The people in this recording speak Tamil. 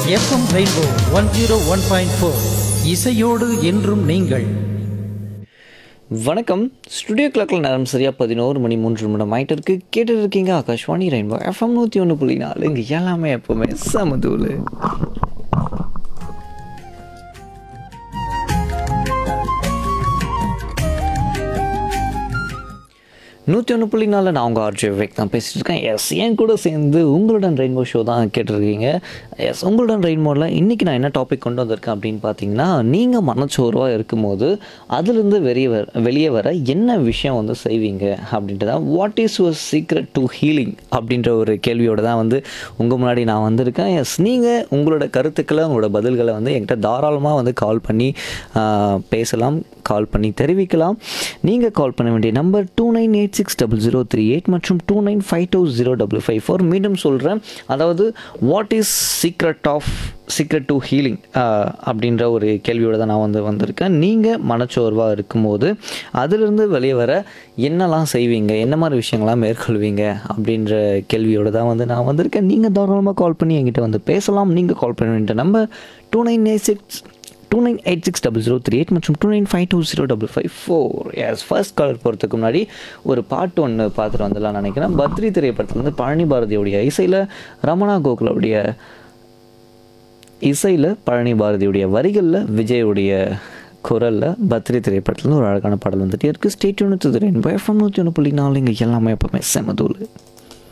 FM rainbow one zero one point four இசையோடு என்றும் நீங்கள் வணக்கம் ஸ்டுடியோ கிளாக்கில் நேரம் சரியாக பதினோரு மணி மூன்று நிமிடம் ஆகிட்டு இருக்கு கேட்டு இருக்கீங்க ஆகாஷ்வாணி ரெயின்போ எஃப்எம் நூற்றி ஒன்று புள்ளி நாலு இங்கே எல்லாமே எப்போவுமே சமதூள் நூற்றி ஒன்று புள்ளி நாலில் நான் உங்கள் ஆர்ஜி விவேக் தான் பேசிட்டு இருக்கேன் எஸ் என் கூட சேர்ந்து உங்களுடன் ரெயின்போ ஷோ தான் கேட்டிருக்கீங்க எஸ் உங்களுடன் ரெயின்போவில் இன்றைக்கி நான் என்ன டாபிக் கொண்டு வந்திருக்கேன் அப்படின்னு பார்த்தீங்கன்னா நீங்கள் மனச்சோர்வாக இருக்கும்போது அதுலேருந்து வெளியே வர வெளியே வர என்ன விஷயம் வந்து செய்வீங்க அப்படின்ட்டு தான் what is your secret to healing அப்படின்ற ஒரு கேள்வியோட தான் வந்து உங்கள் முன்னாடி நான் வந்திருக்கேன் எஸ் நீங்கள் உங்களோட கருத்துக்களை உங்களோட பதில்களை வந்து என்கிட்ட தாராளமாக வந்து கால் பண்ணி ஆஹ், பேசலாம் கால் பண்ணி தெரிவிக்கலாம் நீங்கள் கால் பண்ண வேண்டிய number two nine eight six double zero three eight மற்றும் two nine five two zero double five four மீண்டும் சொல்கிறேன் அதாவது what is secret of secret to healing அப்படின்ற ஒரு கேள்வியோட தான் நான் வந்து வந்திருக்கேன் நீங்கள் மனச்சோர்வாக இருக்கும்போது அதிலிருந்து வெளியே வர என்னெல்லாம் செய்வீங்க என்ன மாதிரி விஷயங்கள்லாம் மேற்கொள்வீங்க அப்படின்ற கேள்வியோட தான் வந்து நான் வந்திருக்கேன் நீங்கள் தாராளமாக கால் பண்ணி என்கிட்ட வந்து பேசலாம் நீங்கள் கால் பண்ண வேண்டிய number two nine eight six two nine eight six double zero three eight மற்றும் two nine five two zero double five four yes first caller போகிறதுக்கு முன்னாடி ஒரு பாட்டு ஒன்று பார்த்துட்டு வந்துடலாம் நினைக்கிறேன் பத்ரி திரைப்படத்துலேருந்து பழனி பாரதியோடைய இசையில் ரமணா கோகுலோடைய இசையில் பழனி பாரதியுடைய வரிகளில் விஜயுடைய குரலில் பத்ரி திரைப்படத்துலேருந்து ஒரு அழகான பாடல் வந்துட்டே இருக்குது ஸ்டேட் யூனிட் எஃப்எம் நூற்றி ஒன்று புள்ளி நாலு இங்கே எல்லாமே எப்பவுமே செமதூள்